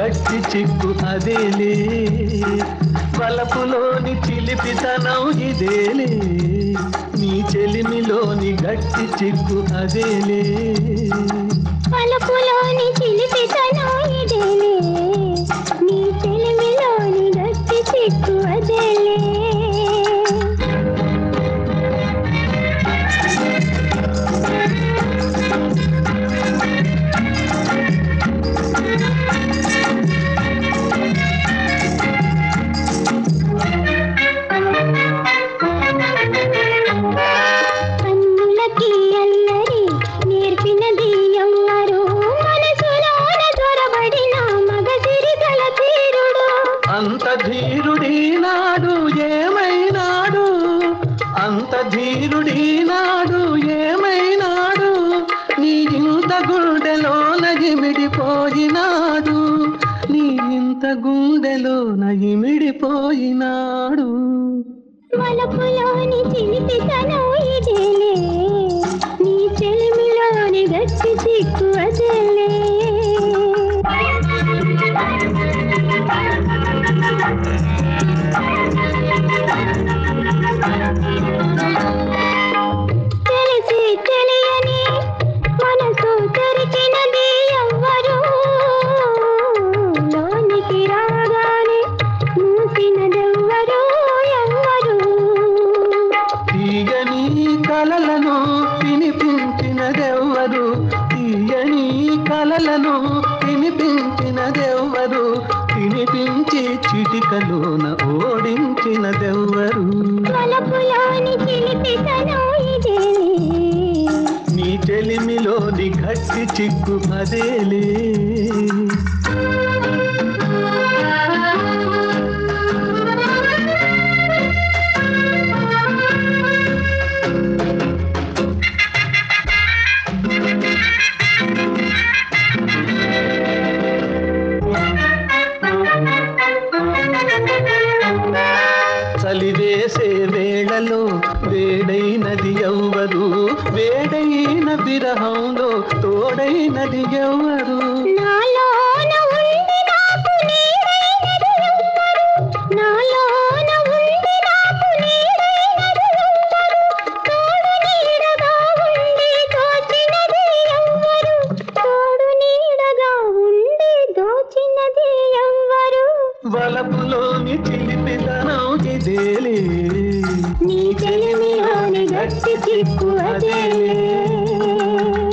గట్టి చిక్కు అదేలే వలపులోని చిలిపితనం ఇదేలే నీ చెలిమిలోని గట్టి చిక్కు అదేలే పలుపులోని చిలిపితనం ఇదేలే నీ చెలిమిలోని గట్టి చిక్కు అదేలే కన్నులకి అల్లరి నేర్పినది ఎవ్వరు మనసులోన చొరబడిన మగసిరి గల తీరుడు అంత ధీరుడీనాడు ఏమైనాడు అంత ధీరుడీనాడు ఏమైనాడు నీ ఇంత గుండెలోన ఇమిడిపోయినాడు నీ ఇంత గుండెలోన ఇమిడిపోయినాడు వలపులోని చిలిపితనం ఇదేలే నీ చెలిమిలోని గట్టి చిక్కు అదేలే తెలిసి తెలియని మనసు తెరిచినది ఎవ్వరు లోనికి రాగానే మూసినదెవ్వరు ఎవ్వరు తీయని కలలను వినిపించినదెవ్వరు తీయని కలలను వినిపించినదెవ్వరు వినిపించి చిటికలోన ఓడించినదెవ్వరు వలపులోని చిలిపితనం ఇదేలే నీ చెలిమిలోని గట్టి చిక్కు అదేలే చలివేసే వేళలో వేడైనది ఎవ్వరు వేడైన విరహంలో తోడైనది ఎవ్వరు నాలోన ఉండి నాకు నీడైనది ఎవ్వరు నాలోన ఉండి నాకు నీడైనది ఎవ్వరు తోడు నీడగా ఉండి దోచినది ఎవ్వరు తోడు నీడగా ఉండి దోచినది ఎవ్వరు వలపులోని చిలిపితనం ఇదేలే నీ చెలిమిలోని గట్టి చిక్కు అదేలే